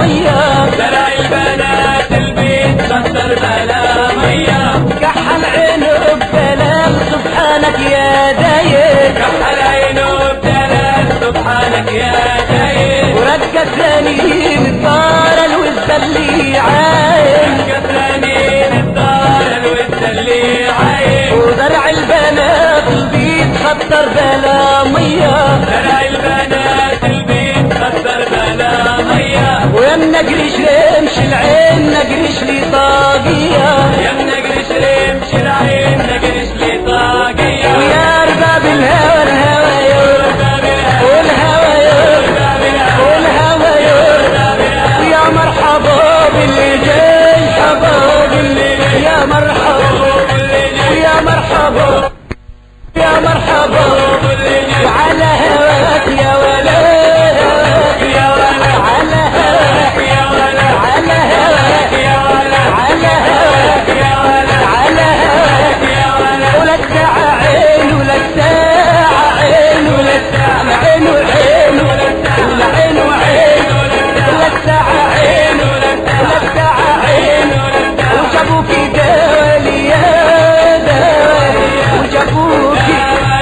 مية درع البنات البيت خسر بلا مية كحل عينه بدلال سبحانك يا داير كحل عينه بدلال سبحانك يا داير ورجع ثاني الدار الوزة اللي عاين كثرانين الدار الود اللي عايش وزرع البنات البيت خطر بلا مية درع البنات البيت خسر بلا مية ويم نجريش رمش العين نجريش لي طاقية يم نقرش رمش العين نقرش لي طاقية ويا رباب الهوى الهوى يرد والهوى يرد والهوى يرد يا مرحبا باللي جاي حبا باللي جاي يا مرحبا يا مرحبا يا مرحبا وعلى هواك يا ولد يا ولد على هواك يا ولد على هواك يا ولد على هواك يا ولد على هواك يا ولد ولك ساعة عين ولك ساعة عين ولك ساعة عين وعين والعين وعين ولك ساعة عين ولك ساعة عين وجابوكي دوالي يا دوالي وجابوكي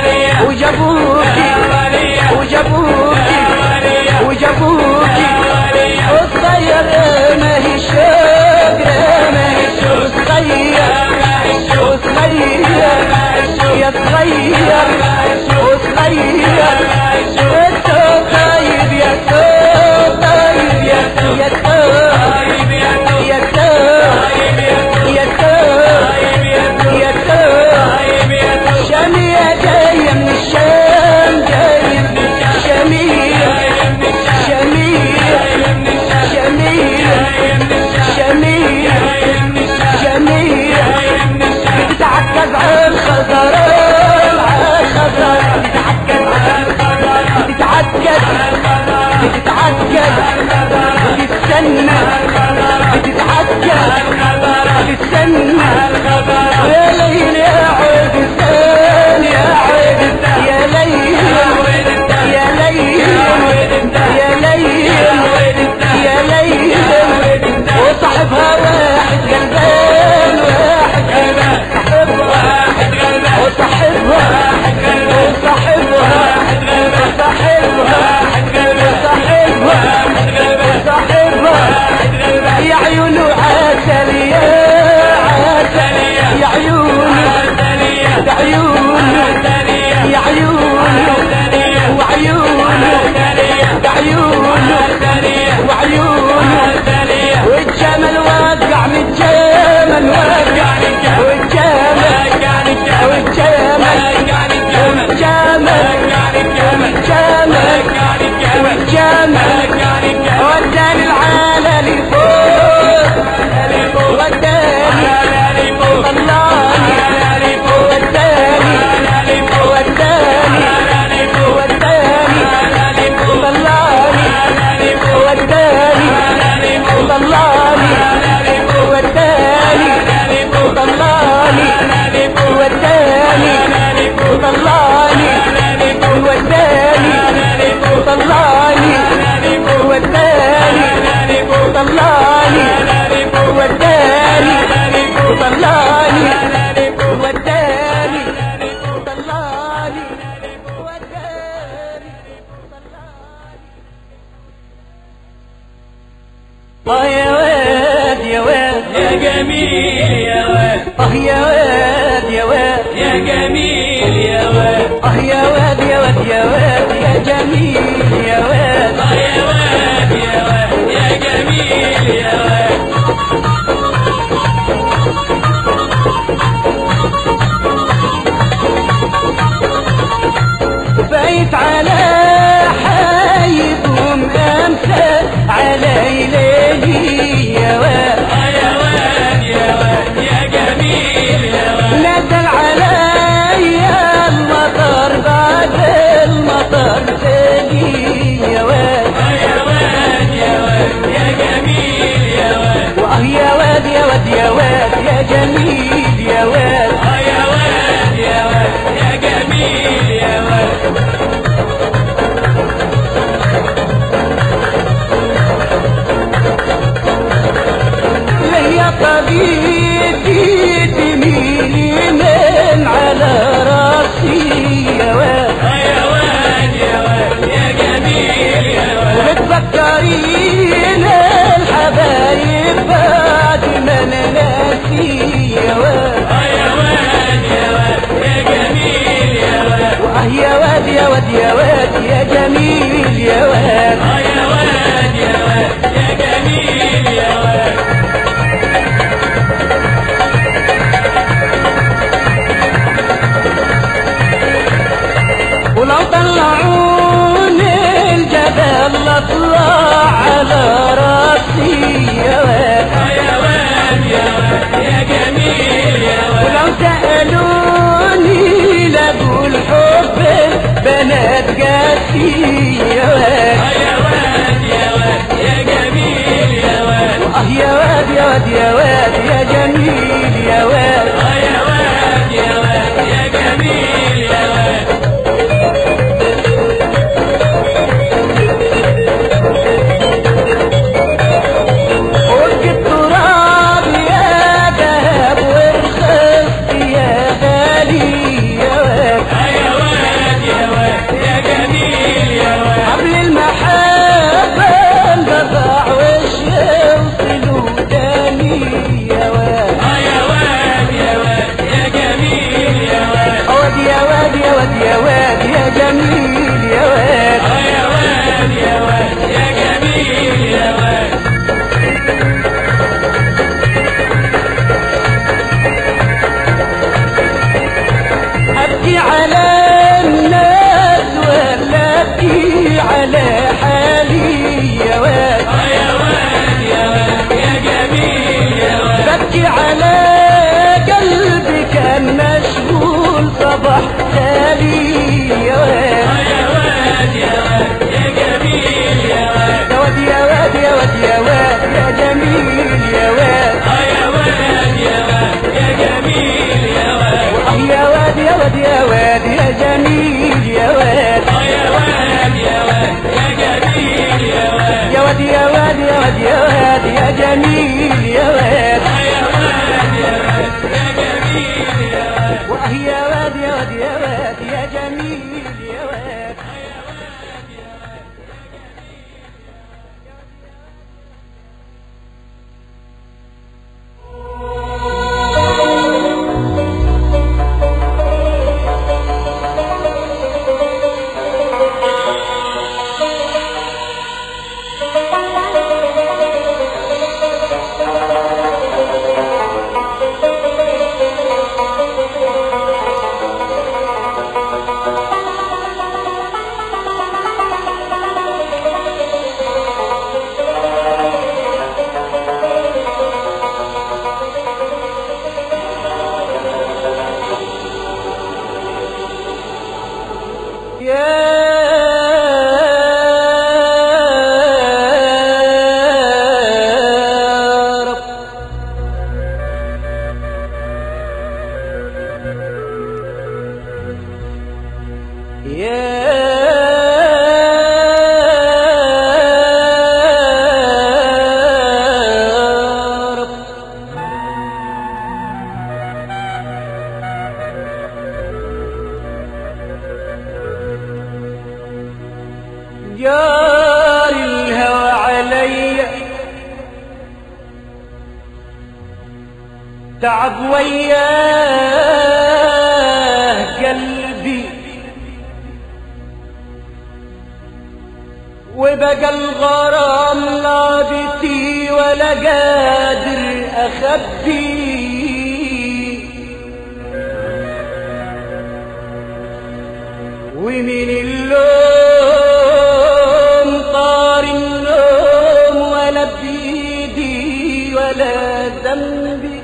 وجابوكي وجابوكي وجابوكي وصغير ما هي شاقرة ما هي صغير وصغير يا صغير وصغير انت طيب يا طيب يا يا طيب يا طيب يا طيب يا طيب شامية جاية من الشام جاية من شامية شامية شامية شامية شامية بتتعكز على الخضراء على الخضراء بتتعكز بتتعكز بتتسنى بتتعكز بتتسنى يا ليل يا عود الثاني يا عود يا ليل يا ليل يا ليل يا ليل وصاحبها واحد غلبان واحد غلبان صاحبها وصاحبها وصاحبها وصاحبها وصاحبها يا عيونه عسل يا عسل يا عيونه يا عيونه يا عيونه وعيونه يا عيونه وعيونه والجمل وقع من الجمل وقع والجمل والجمل والجمل والجمل وداني العالي فوق وداني طلعني وداني وداني وداني طلعني وداني طلعني وداني طلعني وداني طلعني وداني طلعني وداني طلعني وداني طلعني وداني طلعني وداني اه يا واد يا واد يا جميل يا واد اه يا واد يا واد يا جميل يا واد اه يا واد يا واد يا واد يا جميل يا واد آه يا واد يا واد يا جميل يا واد بيت على حيكم امسى علي ليلي يا واد آه يا واد يا واد يا جميل يا واد نزل علي المطر بعد المطر زيني يا واد آه يا واد يا واد يا جميل يا واد واه يا واد يا واد يا واد يا جميل يا واد آه يا واد يا واد يا جميل يا واد واد يا واد يا جميل يا واد آه يا واد يا واد يا جميل يا واد ولو طلعوني الجبل اطلع على راسي يا واد آه يا واد يا واد يا جميل يا واد ولو سألوني لقول حب بنات قاسي يا واد آه يا واد يا واد يا جميل يا واد اه يا واد يا واد يا واد يا جميل يا واد آه يا واد يا واد يا جميل يا واد فوق التراب يا ذهب ورخصت يا غالي يا واد آه يا واد يا واد يا جميل يا واد حبل المحبة انقطع والشمس له داني يا واد آه يا واد يا واد يا جميل يا واد واد يا واد يا واد يا واد يا جميل يا واد آه يا واد يا واد يا جميل يا واد ابكي على الناس ولا ابكي على حالي يا واد آه يا واد يا واد يا جميل يا واد ببكي على قلبي كان مشغول صباح تالي يا واد آه يا واد يا واد يا جميل يا واد يا واد يا واد يا واد يا واد يا جميل يا واد آه يا واد يا واد يا جميل يا واد آه يا واد يا واد يا واد يا جميل يا واد آه يا واد يا واد يا جميل يا واد يا واد يا واد يا واد يا واد يا جميل يا واد آه يا واد يا واد يا جميل يا واد واه يا واد يا واد يا واد يا جميل يا واد يا رب يا رب جار الهوى علي تعب وياه قلبي وبقى الغرام لابتي ولا قادر اخبي ومن اللوم طار النوم ولا بيدي ولا ذنبي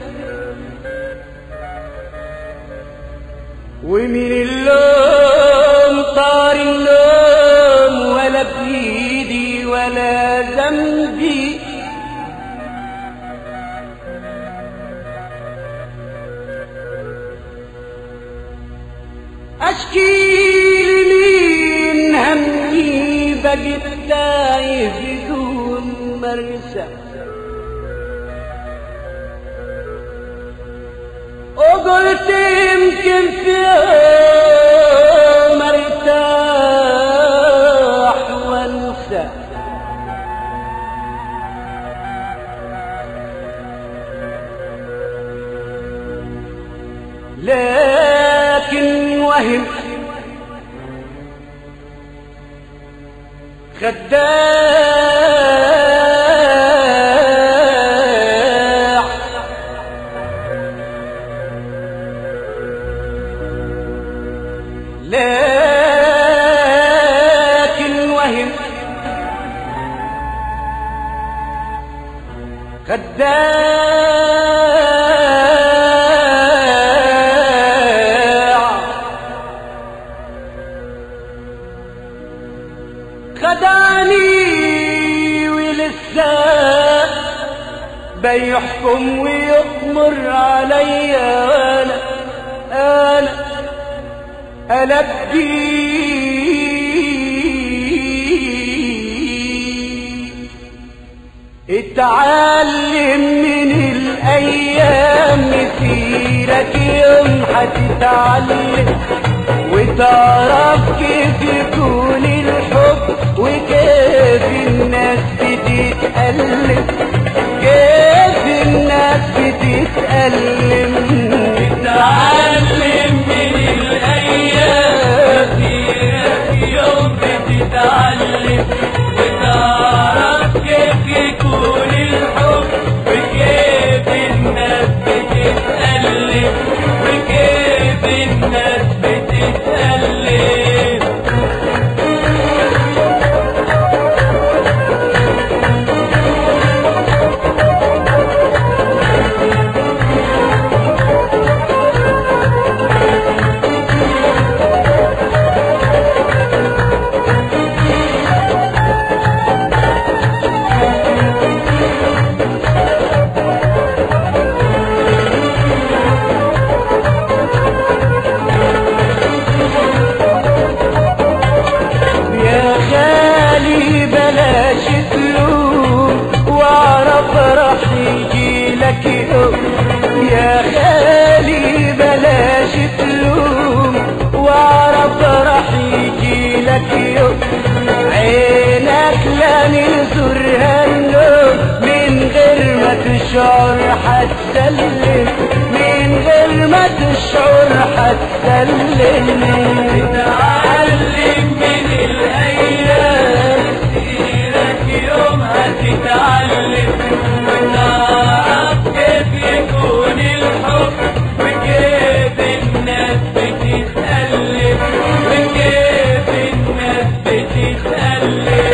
ومن اللوم طار النوم ولا بيدي ولا ذنبي أشكي لمين همي بقيت تايه بدون مرسى وقلت يمكن في يوم ارتاح وانسى لكن وهم خداع لكن وهم خداع خدعني ولسه بيحكم ويقمر عليا وانا انا ألبي اتعلم من الأيام مسيرك يوم هتتعلم وتعرف كيف يكون الحب وكيف الناس بتتألم كيف الناس بتتألم تتعلم من الأيام كتير يوم بتتعلم وتعرف كيف يكون الحب وكيف الناس بتتألم وكيف الناس بتتألم يا خالي بلاش تلوم واعرف راح يجي لك يوم يا خالي بلاش تلوم واعرف راح يجي لك يوم عينك لا نزورها النوم من غير ما تشعر هتسلم من غير ما تشعر هتسلم تتعلم من الأيام كتيرك يوم هتتعلم وتعرف كيف يكون الحب وكيف الناس بتتألم وكيف الناس بتتألم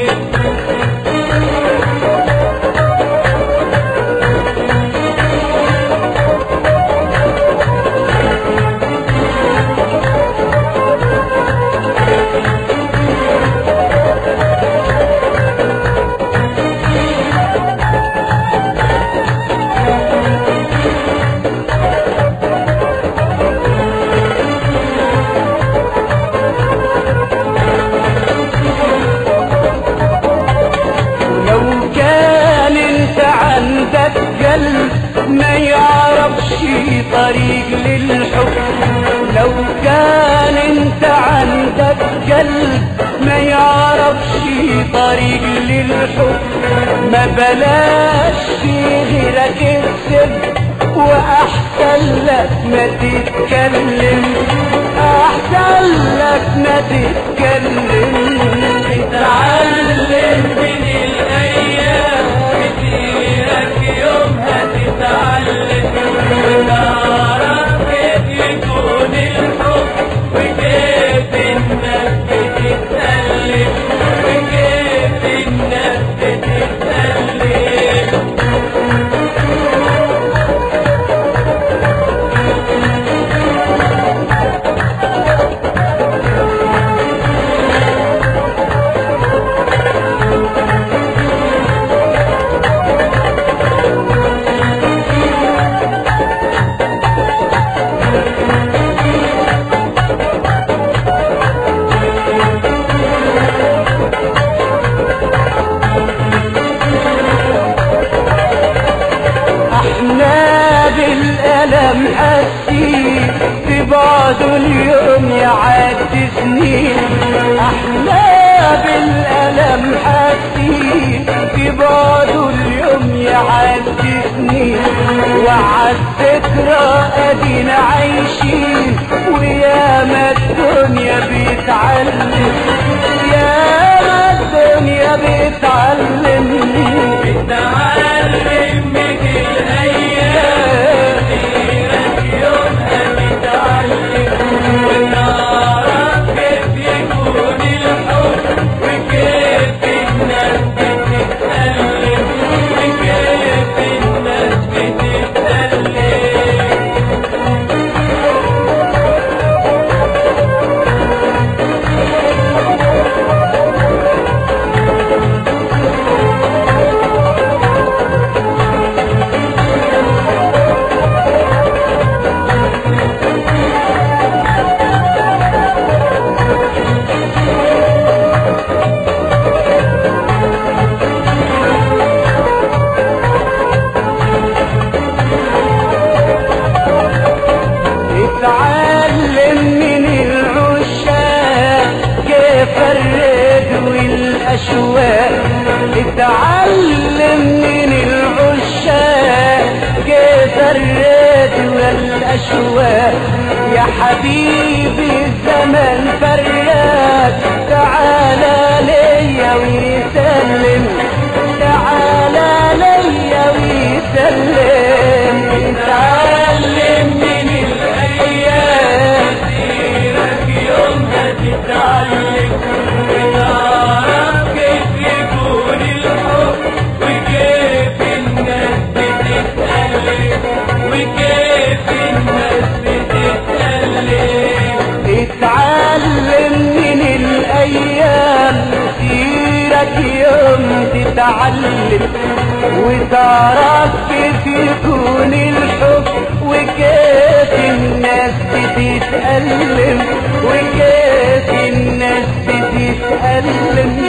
لو كان انت عندك قلب ما يعرفش طريق للحب لو كان انت عندك قلب ما يعرفش طريق للحب ما بلاش في غيرك السب واحسن لك ما تتكلم احسن لك ما تتكلم تتعلم من الأيام كتيرك يوم هتتعلم وتعرف كيف يكون الحب وكيف الناس بتتألم وكيف الناس بتتألم احنا بالالم حاسين في بعض اليوم يعدي سنين احنا بالالم حاسين في بعض اليوم يعدي سنين وعالذكرى ادينا عايشين وياما الدنيا بيتعلم ياما الدنيا بتعلمني بتعلم بك الأيام غيرك يومها بتعلم ونعرف كيف يكون الحب وكيف الناس بتتألم وكيف الناس بتتألم اتعلم من العشاق كيف الرد والاشواق اتعلم من العشاق كيف الرد والاشواق يا حبيبي الزمن فراق تعالى ليا ويسلم تعالى ليا ويسلم تعلم من الأيام سيرك يومها تتعلم وتعرف كيف يكون الحب وكيف الناس بتتألم وكيف الناس بتتألم اتعلم من الايام سيرك يوم تتعلم وتعرف كيف يكون الحب وكيف الناس بتتألم وكيف الناس بتتألم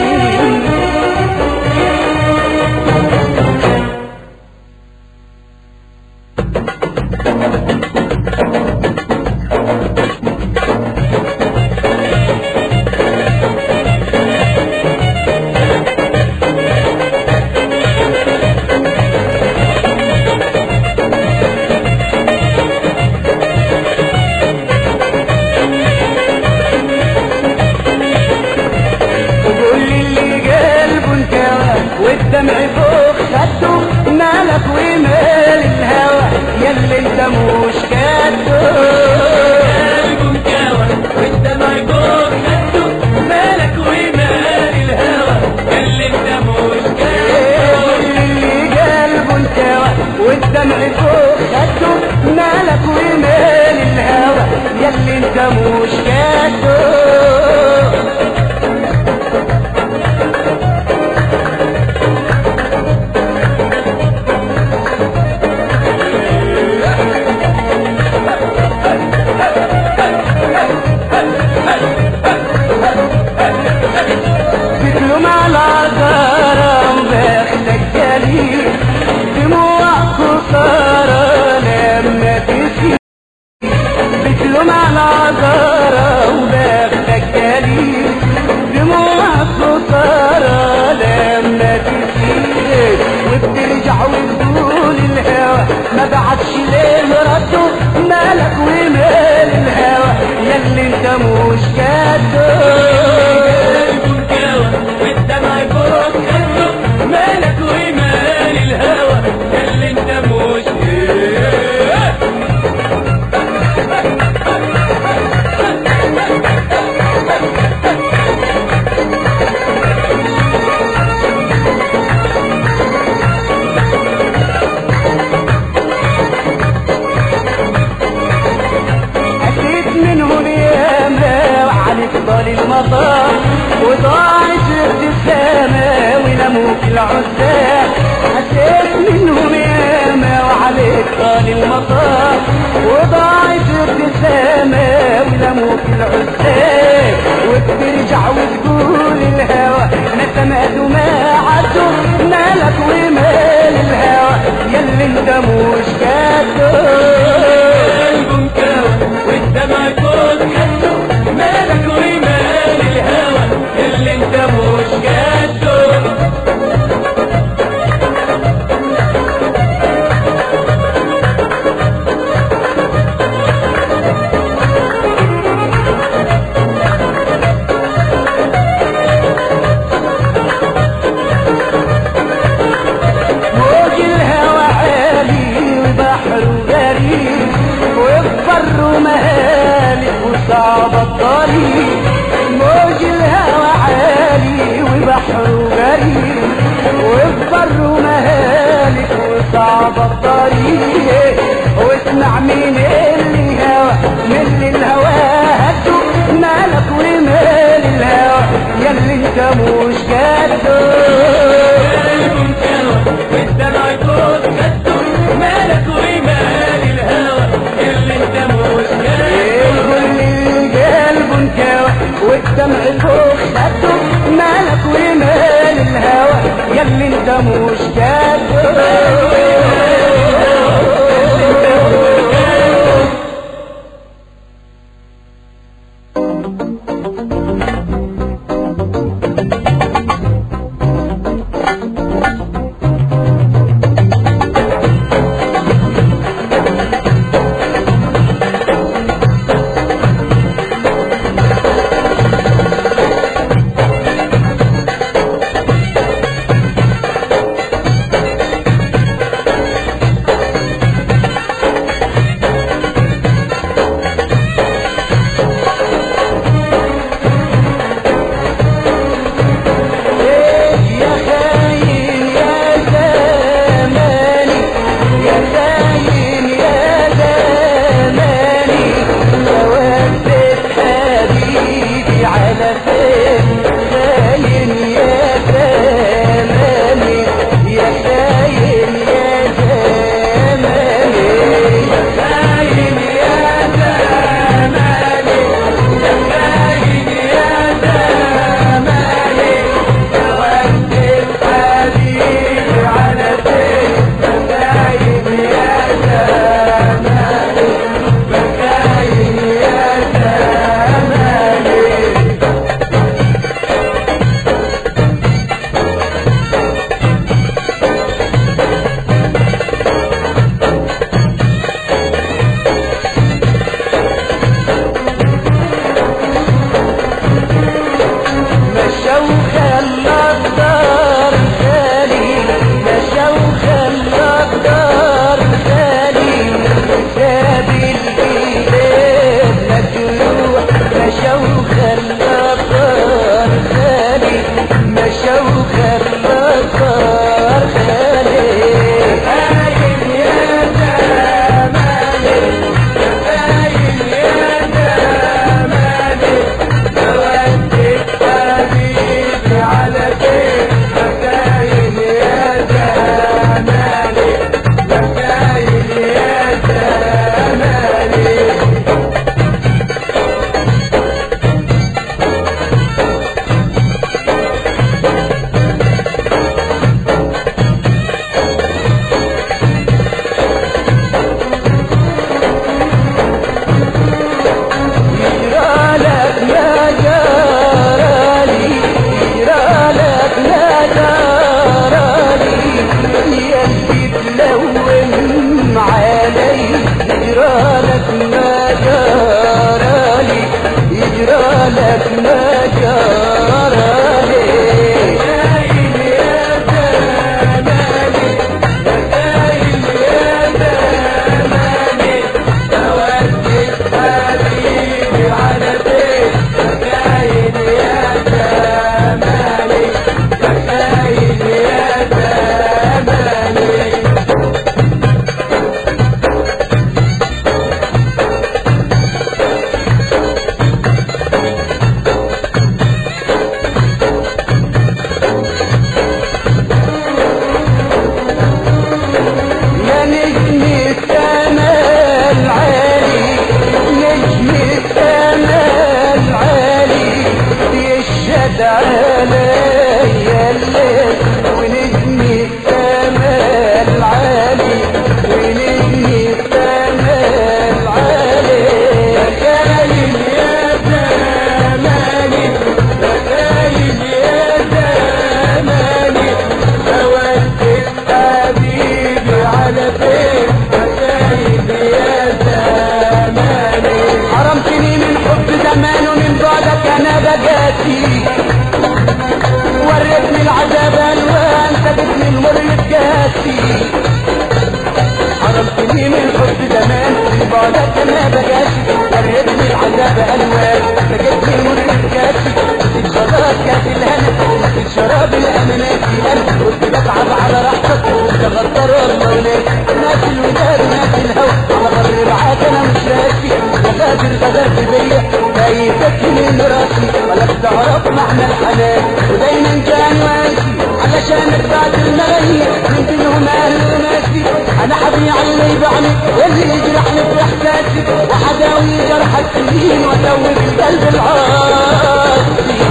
وقول لي اللي قلبه انكوى والدمع فوق خده مالك ومال الهوى ياللي انت مش كده قلبه مكاوى والدمع يجوك خده مالك ومال الهوى اللي انت مش قول لي اللي قلبه انكوى والدمع فوق خده مالك ومال الهوى ياللي انت مش كده بتلوم على غرام بختك جليل دموع خسارة لما تسيب بتلوم على غرام بختك جليل دموع خسارة لما تسيب وبترجع وتقول الهوى ما بعدش ليه رده مالك ومال الهوى ياللي انت مش كده قلبه مكاوى والدمع يجوك خده مالك ومال الهوى اللي انت مش أتيت منه اليامة وعليك ضل المطار وضاعت الابتسامة وناموا في العزاء أتيت منهم ياما وعليك ضل المطار وضاعت الابتسامة وناموا في العزاء وبترجع وتقول الهوى نسمات وما عدوا مالك ومال الهوى ياللي انت مش كاتب قلبه مكاوى والدمع يجوك خده مالك ومال الهوى اللي انت مش جاده انت مش جده والدمع يفوت خده مالك ومال الهوى اللي انت مش كل قلب انكوى والدمع فوق خده مالك ومال الهوى ياللي انت مش جده يا خاين يا زماني يا خاين يا زماني يا ودت حبيبي على فين خاين يا زماني يا خاين يا زماني يا خاين يا زماني يا خاين يا زماني مشوا خلى الدار خالي مشوا خلى الدار خالي ساب البلاد مجروح مشوا خلى الدار خالي مشوا خلى الدار خالي خاين يا زماني خاين يا زماني ودك حبيبي على فين مكاين يا زماني مكاين يا زماني يجرالك ما جرالي يجرالك ما جرالي يلي تلوم علي يجرالك ما جرالي يجرالك ما جرالي خاين يا زماني خاين يا زماني ودك حبيبي على بيت خاين يا زماني خاين يا زماني يا نجم السماء العالي نجم السماء العالي يشهد عليا الليل ونجم السماء العالي ونجم السماء العالي خاين يا زماني خاين يا زماني ودك حبيبي على فين خاين يا زماني حرمتني من حب زمان ومن بعدك انا بجاتي وريتني العذاب الوان سابتني المر يتكاسي حرمتني من حب زمان من بعدك انا بجاتي وريتني العذاب الوان سابتني المر يتكاسي نسيت شراب كاس الهنا نسيت شراب الامانات انا كنت بتعب على راحتك كنت غدار المولات ناس الوداد ناس الهوى على بر معاك انا مش راسي وفاكر غدرت بيا فايتك من راسي ولا بتعرف مع معنى الحنان ودايما كان واسي علشان بعد الملايين من بينهم اهل وناسي انا حبيع اللي يبعني واللي يجرحني في احساسي وحداوي جرح السنين وادوي بالقلب العاصي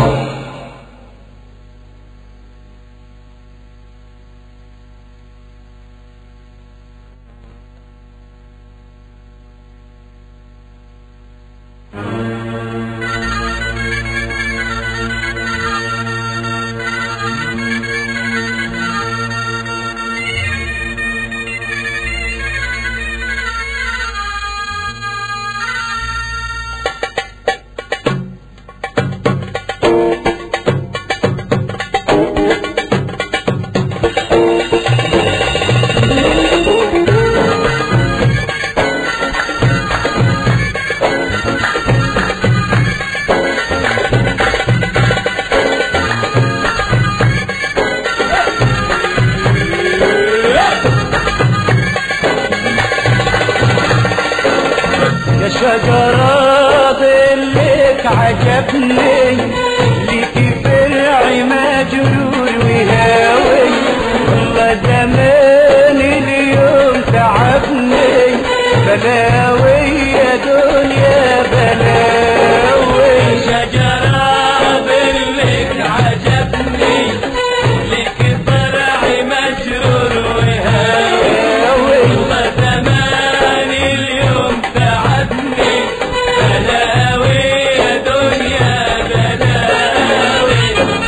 يا شجرة ظلك عجبني ليكي فرعي مجرور وهاوي والله زمان اليوم تعبني بلاوي يا دنيا بلاوي شجرة ظلك عجبني لك فرعي مجرور وهاوي والله زمان اليوم تعبني بلاوي يا دنيا بلاوي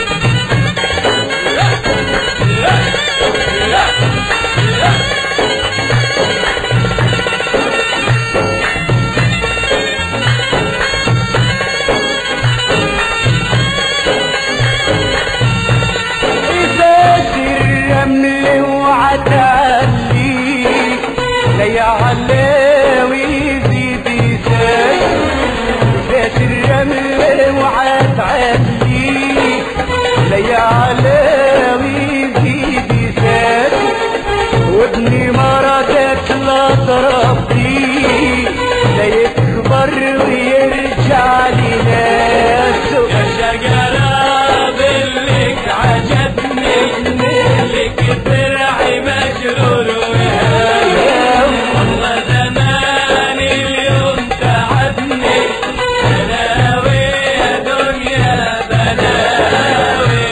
إزاز الرمل وعتالي لا يعلاوي يزيد يزاز إزاز الرمل وعتالي لا يعلاوي يزيد يزاز وابني مرضك لا تربي لا يكبر ويرجع لناسه يا شجرة ظلك عجبني لك فرعي مجرور وهاوي والله زمان اليوم تعبني بلاوي يا دنيا بلاوي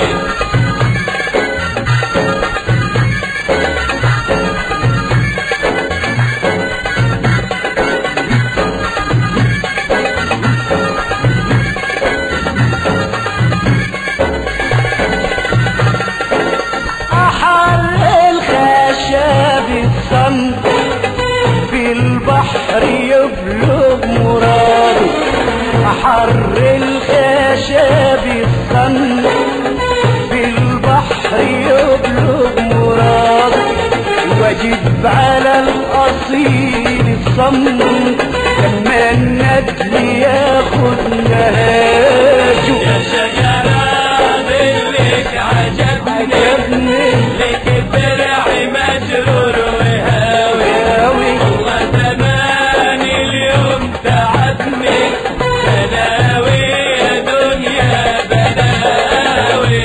أحر الخشب الصمت في البحر يبلغ مراده أحر الخشب الصمت في البحر يبلغ مراده واجب على الأصيل الصمت لما الندل ياخد نهاجه يا شجرة ظلك عجبني عجبني لك فرعي مجرور وهاوي والله زمان اليوم تعبني بلاوي يا دنيا بلاوي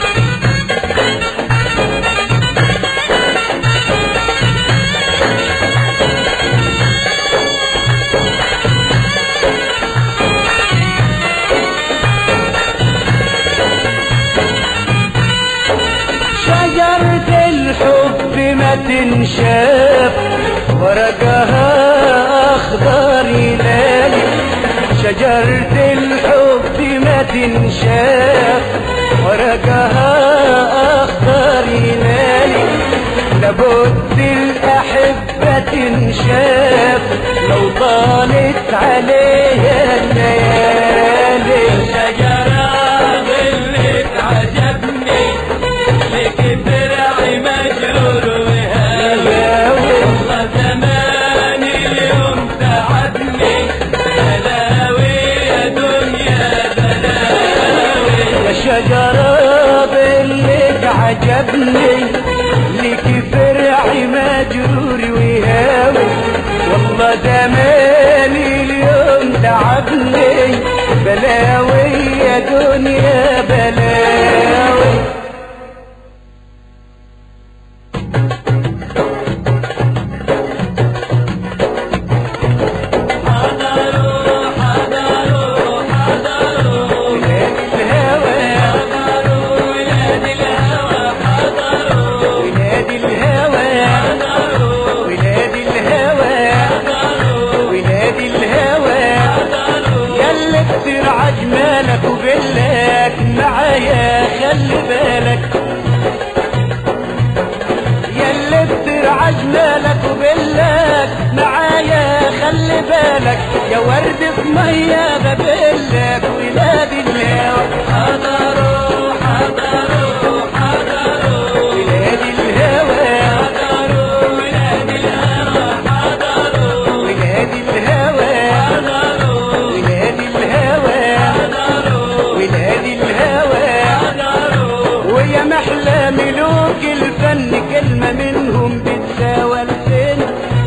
شجرة الحب ما تنشاف ورقها أخضر يلالي شجرة الحب ما تنشاف ورقها أخضر يلالي لابد الأحبة تنشاف لو طالت عليها الليالي شجرة ظلك عجبني لك فرعي مجرور وهاوي والله زمان اليوم تعبني بلاوي يا دنيا بلاوي يا شجرة باللي عجبني لك فرعي مجرور وهاوي والله زماني اليوم تعبني بلاوي يا دنيا بلاوي حضروا حضروا حضروا الهوى حضروا ولاد الهوى حضروا ولاد الهوى حضروا ولاد الهوى حضروا ولاد الهوى حضروا ياللي كتير عجمالك وبالك معايا خلي بالك ياللي كتير عجمالك وبالك معايا خلي بالك يا ورد في مية ببلك ولاد الهوى حضروا حضروا حضروا ولاد الهوى حضروا ولاد الهوى حضروا ولاد الهوى حضروا ولاد الهوى حضروا ولاد الهوى حضروا ويا محلى ملوك الفن كلمة منهم بتساوى الفن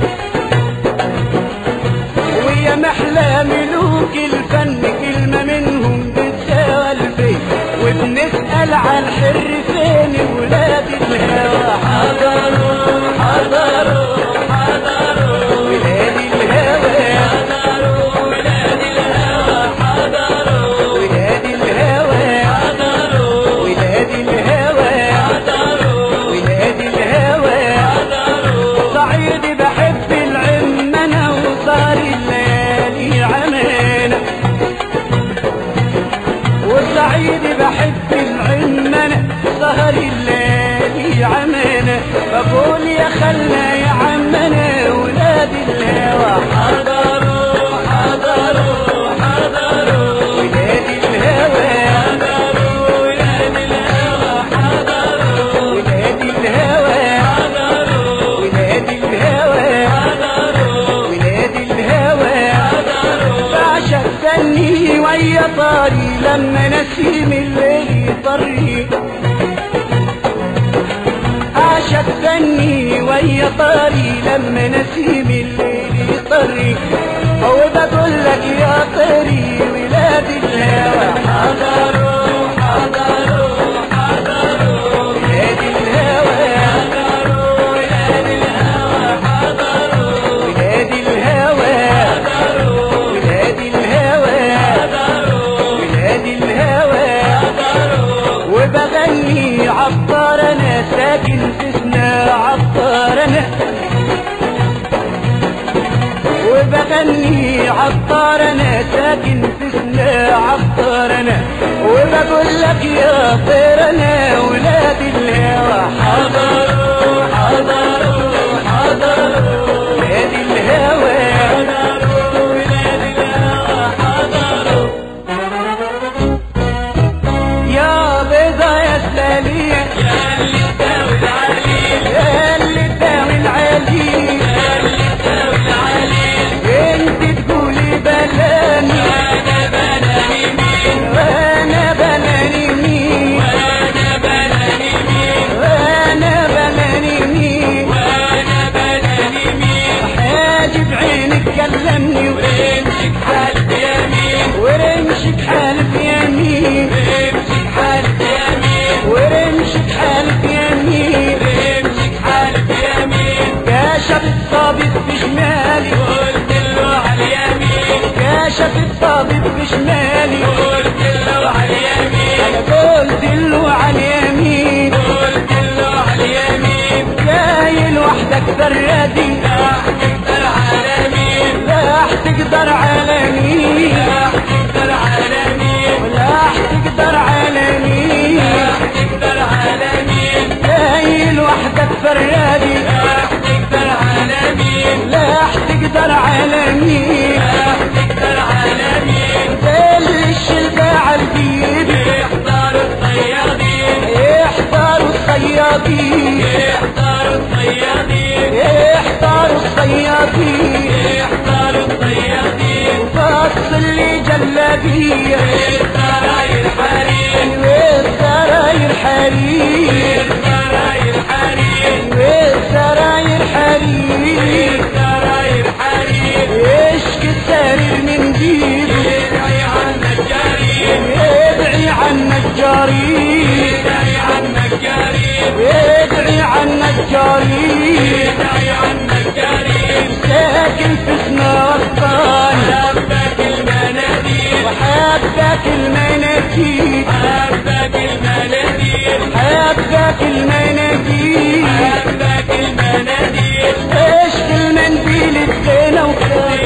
ويا محلى ملوك الفن كلمة منهم بتساوى الفن وبنسأل عن الحر فين ولاد الهوى حضروا حضروا حضروا ولاد الهوى حضروا ولاد الهوى حضروا ولاد الهوى حضروا ولاد الهوى حضروا ولاد الهوى حضروا صعيدي بحب العمنة وصار الليالي عمانة وصعيدي بحب العمنة سهر الليالي عمانة بقول يا خلنا يا عمنا ولاد الهوى حضروا حضروا حضروا ولاد الهوى حضروا ولاد الهوى حضروا ولاد الهوى حضروا ولاد الهوى حضروا ولاد الهوى حضروا بعشق فني ويا طاري لما نسيم الليل طري عاشق فني ويا طاري لما نسيم الليل طري هو بقول لك يا طري ولاد الهوى حضروا حضروا حضروا ولاد الهوى حضروا ولاد الهوى حضروا ولاد الهوى حضروا ولاد الهوى حضروا ولاد الهوى حضروا وبغني عطار انا ساكن في سنا عطار انا وبغني عطار انا ساكن في سنا عطار انا وبقول لك يا طير انا ولاد الهوى حضروا حضروا حضروا ولاد الهوى حضروا ولاد الهوى حضروا يا بيضا يا سلالية يا اللي تداوي العليل يا اللي تداوي العليل يا اللي تداوي العليل انت تقولي بلاني وانا بناني مين وانا بلاني مين وانا بناني مين وانا بلاني مين وانا بناني مين حاجب عينك كلمني وامسك حالف يمين ورمشك حالف يمين وامسك حالف يمين ورمشك حالف يمين وامسك حالف يمين كاشف الطبيب بشمالي قلت له على اليمين كاشف الطبيب بشمالي قلت له على اليمين انا قلت له على اليمين قلت له على اليمين جاي لوحدك فردي راح تقدر على مين لا تقدر على مين راح تقدر على مين ولا تقدر على مين راح تقدر على مين جاي لوحدك فردي راح تقدر على مين لا تقدر على مين راح تقدر على مين زي الشلبة عالبيد يحضر الصيادين يحضروا الصيادين يحضر الصيادين يحضروا الصيادين يحضر الصيادين فصل لي جلابية السراير حريم والسراير حرير السراير حريم والسراير حرير السراير حريم اشكي السرير من جيبه يدعي على النجارين يدعي عاجبك المناديل عندك المناديل عشق المنديل اتخانة وخانة